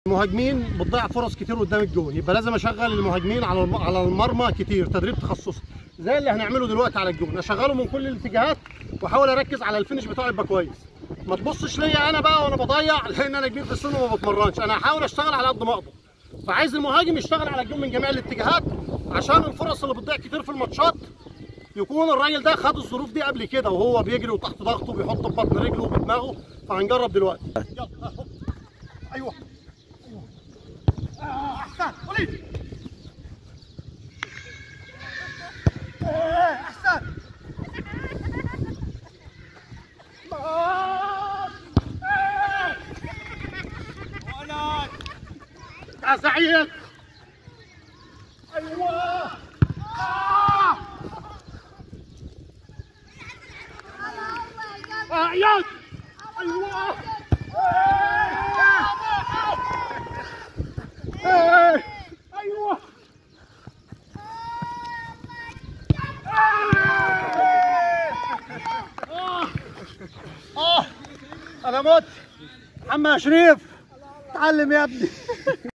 المهاجمين بتضيع فرص كتير قدام الجون يبقى لازم اشغل المهاجمين على الم- على المرمى كتير تدريب تخصصي زي اللي هنعمله دلوقتي على الجون اشغله من كل الاتجاهات واحاول اركز على الفينش بتاعه يبقى كويس ما تبصش ليا انا بقى وانا بضيع لان انا كبير في السن وما بتمرنش انا هحاول اشتغل على قد ما اقدر فعايز المهاجم يشتغل على الجون من جميع الاتجاهات عشان الفرص اللي بتضيع كتير في الماتشات يكون الراجل ده خد الظروف دي قبل كده وهو بيجري وتحت ضغطه بيحط ببطن رجله وبدماغه فهنجرب دلوقتي يلا أهو. ايوه ايوه آه، احسن وليد آه، احسن آه. آه. يا سعيد ايوه آه. آه، عياد ايوه آه. ايوه آه. اه انا مت محمد شريف اتعلم يا ابني